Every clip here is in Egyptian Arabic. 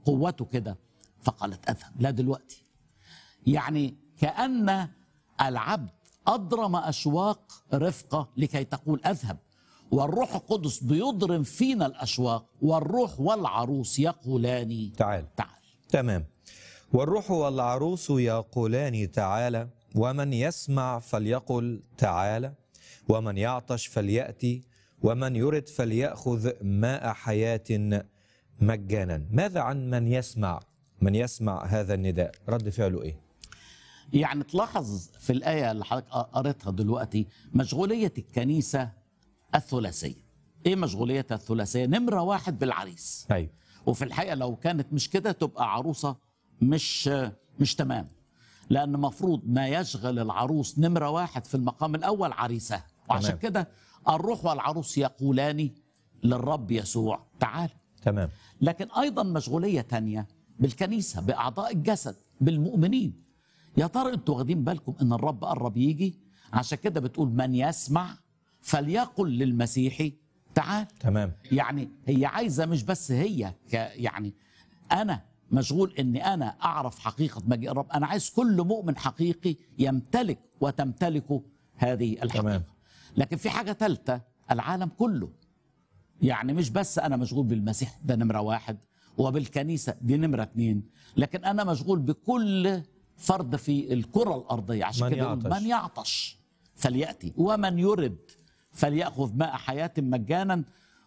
قوته كده فقالت اذهب لا دلوقتي يعني كان العبد اضرم اشواق رفقه لكي تقول اذهب والروح القدس بيضرم فينا الاشواق والروح والعروس يقولان تعال تعال تمام والروح والعروس يقولان تعالى ومن يسمع فليقل تعالى ومن يعطش فليأتي ومن يرد فليأخذ ماء حياة مجانا ماذا عن من يسمع من يسمع هذا النداء رد فعله ايه يعني تلاحظ في الآية اللي حضرتك قريتها دلوقتي مشغولية الكنيسة الثلاثية إيه مشغوليتها الثلاثية؟ نمرة واحد بالعريس ايوه وفي الحقيقة لو كانت مش كده تبقى عروسة مش مش تمام لأن مفروض ما يشغل العروس نمرة واحد في المقام الأول عريسها وعشان تمام. كده الروح والعروس يقولان للرب يسوع تعال تمام لكن ايضا مشغوليه تانية بالكنيسه باعضاء الجسد بالمؤمنين يا ترى انتوا واخدين بالكم ان الرب قرب يجي عشان كده بتقول من يسمع فليقل للمسيحي تعال تمام يعني هي عايزه مش بس هي ك يعني انا مشغول اني انا اعرف حقيقه مجيء الرب انا عايز كل مؤمن حقيقي يمتلك وتمتلكه هذه الحقيقه تمام. لكن في حاجه ثالثه العالم كله يعني مش بس انا مشغول بالمسيح ده نمره واحد وبالكنيسه دي نمره اثنين لكن انا مشغول بكل فرد في الكره الارضيه عشان من كده يقول يعطش. من يعطش فلياتي ومن يرد فليأخذ ماء حياة مجانا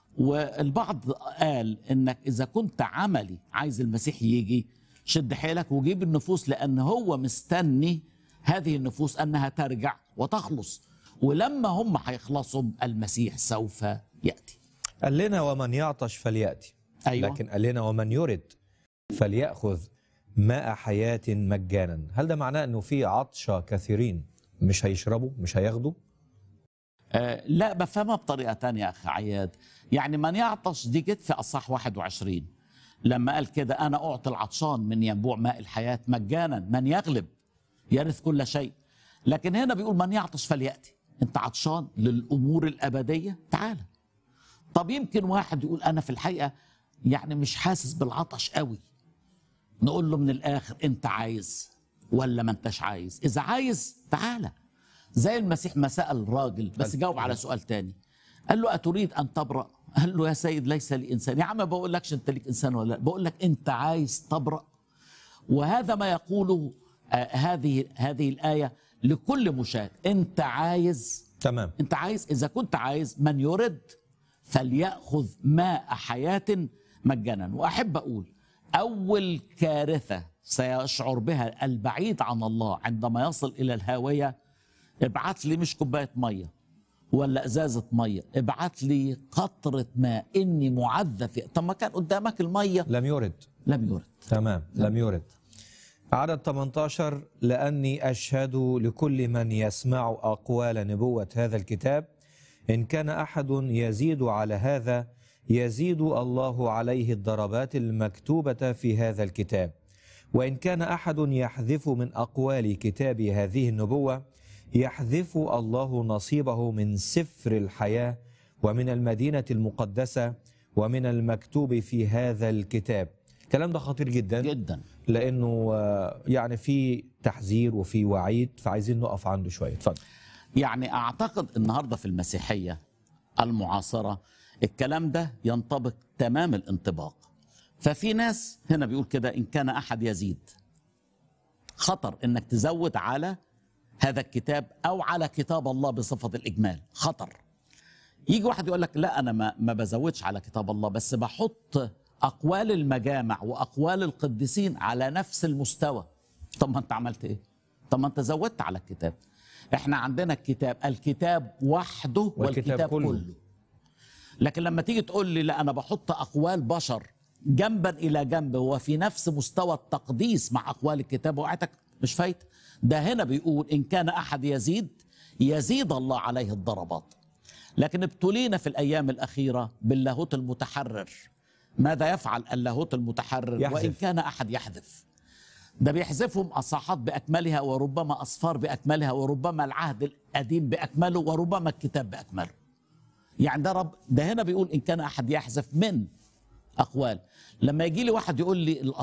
والبعض قال انك اذا كنت عملي عايز المسيح يجي شد حيلك وجيب النفوس لان هو مستني هذه النفوس انها ترجع وتخلص ولما هم هيخلصوا المسيح سوف ياتي قال لنا ومن يعطش فليأتي أيوة. لكن قال لنا ومن يرد فليأخذ ماء حياة مجانا هل ده معناه أنه في عطشة كثيرين مش هيشربوا مش هياخدوا آه لا بفهمها بطريقه تانية يا اخي عياد يعني من يعطش دي جت في اصح 21 لما قال كده انا اعطي العطشان من ينبوع ماء الحياه مجانا من يغلب يرث كل شيء لكن هنا بيقول من يعطش فلياتي انت عطشان للامور الابديه تعال طب يمكن واحد يقول انا في الحقيقه يعني مش حاسس بالعطش قوي نقول له من الاخر انت عايز ولا ما انتش عايز اذا عايز تعالى زي المسيح ما سال راجل بس جاوب على سؤال تاني قال له اتريد ان تبرا قال له يا سيد ليس لي انسان يا عم ما بقولكش انت ليك انسان ولا لا بقول لك انت عايز تبرا وهذا ما يقوله آه هذه هذه الايه لكل مشاهد انت عايز تمام انت عايز اذا كنت عايز من يرد فليأخذ ماء حياة مجانا واحب اقول اول كارثة سيشعر بها البعيد عن الله عندما يصل الى الهاوية ابعت لي مش كوباية مية ولا ازازة مية ابعت لي قطرة ماء اني معذب في- طب ما كان قدامك المية لم يرد لم يرد تمام لم يرد عدد 18 لأني أشهد لكل من يسمع أقوال نبوة هذا الكتاب إن كان أحد يزيد على هذا يزيد الله عليه الضربات المكتوبة في هذا الكتاب وإن كان أحد يحذف من أقوال كتاب هذه النبوة يحذف الله نصيبه من سفر الحياة ومن المدينة المقدسة ومن المكتوب في هذا الكتاب الكلام ده خطير جدا جدا لانه آه، يعني في تحذير وفي وعيد فعايزين نقف عنده شويه اتفضل يعني اعتقد النهارده في المسيحيه المعاصره الكلام ده ينطبق تمام الانطباق ففي ناس هنا بيقول كده ان كان احد يزيد خطر انك تزود على هذا الكتاب او على كتاب الله بصفه الاجمال خطر يجي واحد يقول لك لا انا ما ما بزودش على كتاب الله بس بحط اقوال المجامع واقوال القديسين على نفس المستوى طب ما انت عملت ايه طب ما انت زودت على الكتاب احنا عندنا الكتاب الكتاب وحده والكتاب والكتاب كله. كله, كله. لكن لما تيجي تقول لي لا انا بحط اقوال بشر جنبا الى جنب هو في نفس مستوى التقديس مع اقوال الكتاب وقعتك مش فايت ده هنا بيقول ان كان احد يزيد يزيد الله عليه الضربات لكن ابتلينا في الايام الاخيره باللاهوت المتحرر ماذا يفعل اللاهوت المتحرر يحذف. وان كان احد يحذف ده بيحذفهم اصحاحات باكملها وربما اصفار باكملها وربما العهد القديم باكمله وربما الكتاب باكمله يعني ده رب ده هنا بيقول ان كان احد يحذف من اقوال لما يجي لي واحد يقول لي